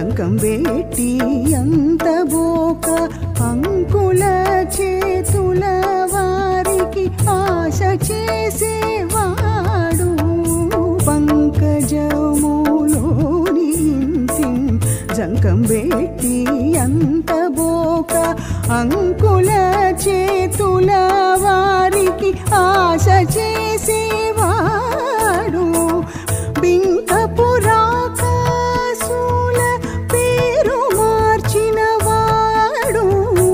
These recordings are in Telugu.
జంకం వేటి అంత బోక అంకుల చేతుల వారికి ఆశ చేసేవాడు పంకజములోని ఇంతిం జంకం వేటి అంత బోక అంకుల చేతుల వారికి ఆశ చేసేవాడు బింకపురాకాసుల పేరు మార్చిన వాడు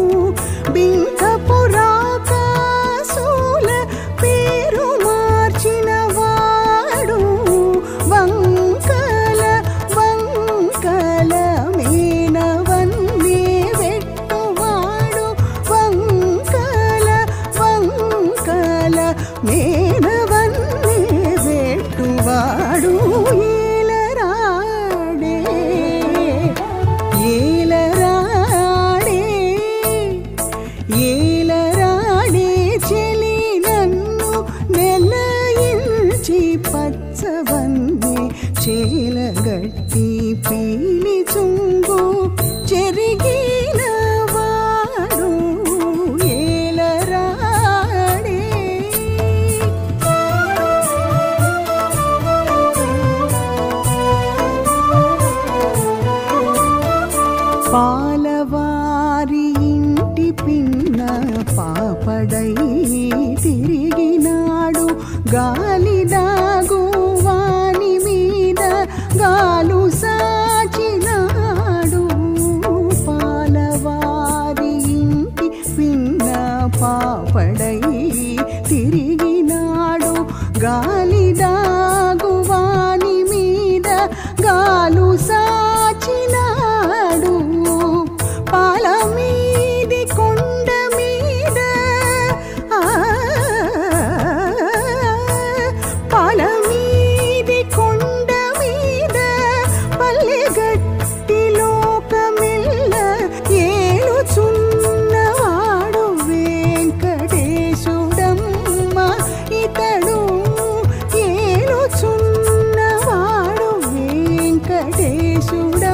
బింకపురాకాసుల పేరు మార్చిన వాడు వంకల వంకల మీనవన్నీ వెట్టువాడు వంకల వంకల మేనవన్నీ వెట్టువాడు ఏలరాడే ఏలరాడే ఏలరాడే చెలి నన్ను నెలయించి పచ్చవన్నే చేలగట్టి పీలి చుంగు చెరిగిన వాడు ఏలరాడే పాలవారి ఇంటి పిన్న పాపడై తిరిగినాడు గాలి దాగు వాని మీద గాలు సాచినాడు పాలవారి ఇంటి పిన్న పాపడై తిరిగినాడు గాలి దాగు వాని మీద గాలు సాచినాడు పాల మీది కొండ మీద ఆ, పాల మీది కొండ మీద పల్లెగట్టి లోకమిల్ల ఏలుచున్నవాడు వెంకటేశుడమ్మ ఇతడు ఏలుచున్నవాడు వెంకటేశుడమ్మ